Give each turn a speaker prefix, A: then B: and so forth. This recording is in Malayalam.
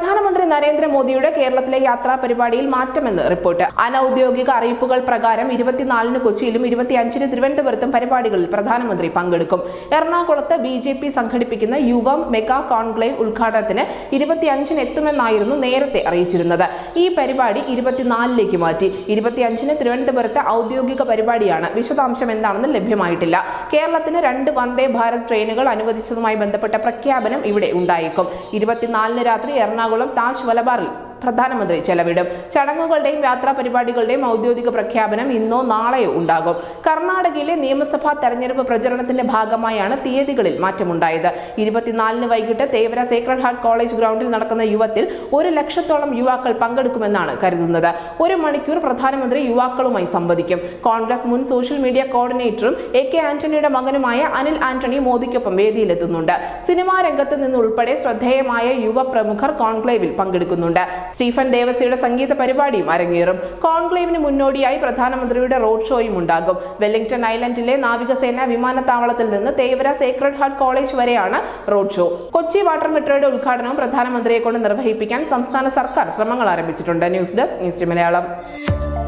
A: പ്രധാനമന്ത്രി നരേന്ദ്രമോദിയുടെ കേരളത്തിലെ യാത്രാ പരിപാടിയിൽ മാറ്റമെന്ന് റിപ്പോർട്ട് അനൌദ്യോഗിക അറിയിപ്പുകൾ പ്രകാരം ഇരുപത്തിനാലിന് കൊച്ചിയിലും ഇരുപത്തിയഞ്ചിന് തിരുവനന്തപുരത്തും പരിപാടികളിൽ പ്രധാനമന്ത്രി പങ്കെടുക്കും എറണാകുളത്ത് ബി ജെ പി സംഘടിപ്പിക്കുന്ന യുവം മെഗാ കോൺക്ലേവ് ഉദ്ഘാടനത്തിന് ഇരുപത്തിയഞ്ചിന് എത്തുമെന്നായിരുന്നു നേരത്തെ അറിയിച്ചിരുന്നത് ഈ പരിപാടി ഇരുപത്തിനാലിലേക്ക് മാറ്റി ഇരുപത്തിയഞ്ചിന് തിരുവനന്തപുരത്ത് ഔദ്യോഗിക പരിപാടിയാണ് വിശദാംശം എന്താണെന്ന് ലഭ്യമായിട്ടില്ല കേരളത്തിന് രണ്ട് വന്ദേ ഭാരത് ട്രെയിനുകൾ അനുവദിച്ചതുമായി ബന്ധപ്പെട്ട പ്രഖ്യാപനം ഇവിടെ ഉണ്ടായേക്കും ഇരുപത്തിനാലിന് രാത്രി എറണാകുളം താജ് വലബാറിൽ പ്രധാനമന്ത്രി ചെലവിടും ചടങ്ങുകളുടെയും യാത്രാ പരിപാടികളുടെയും ഔദ്യോഗിക പ്രഖ്യാപനം ഇന്നോ നാളെയോ ഉണ്ടാകും കർണാടകയിലെ നിയമസഭാ തെരഞ്ഞെടുപ്പ് പ്രചരണത്തിന്റെ ഭാഗമായാണ് തീയതികളിൽ മാറ്റമുണ്ടായത് ഇരുപത്തിനാലിന് വൈകിട്ട് തേവര സേക്രഡ് ഹാർട്ട് കോളേജ് ഗ്രൗണ്ടിൽ നടക്കുന്ന യുവത്തിൽ ഒരു ലക്ഷത്തോളം യുവാക്കൾ പങ്കെടുക്കുമെന്നാണ് കരുതുന്നത് ഒരു മണിക്കൂർ പ്രധാനമന്ത്രി യുവാക്കളുമായി സംവദിക്കും കോൺഗ്രസ് മുൻ സോഷ്യൽ മീഡിയ കോർഡിനേറ്ററും എ കെ ആന്റണിയുടെ മകനുമായ അനിൽ ആന്റണി മോദിക്കൊപ്പം വേദിയിലെത്തുന്നുണ്ട് സിനിമാ രംഗത്ത് നിന്നുൾപ്പെടെ ശ്രദ്ധേയമായ യുവ പ്രമുഖർ കോൺക്ലേവിൽ പങ്കെടുക്കുന്നുണ്ട് സ്റ്റീഫൻ ദേവസിയുടെ സംഗീത പരിപാടിയും അരങ്ങേറും കോൺക്ലേവിന് മുന്നോടിയായി പ്രധാനമന്ത്രിയുടെ റോഡ് ഷോയും ഉണ്ടാകും വെല്ലിംഗ്ടൺ ഐലൻഡിലെ നാവികസേന വിമാനത്താവളത്തിൽ നിന്ന് തേവര സേക്രഡ് ഹാർട്ട് കോളേജ് വരെയാണ് റോഡ് ഷോ കൊച്ചി വാട്ടർ മെട്രോയുടെ ഉദ്ഘാടനവും പ്രധാനമന്ത്രിയെ കൊണ്ട് നിർവഹിപ്പിക്കാൻ സംസ്ഥാന സർക്കാർ ശ്രമങ്ങൾ ആരംഭിച്ചിട്ടുണ്ട് ന്യൂസ് ഡെസ്ക് ന്യൂസ് മലയാളം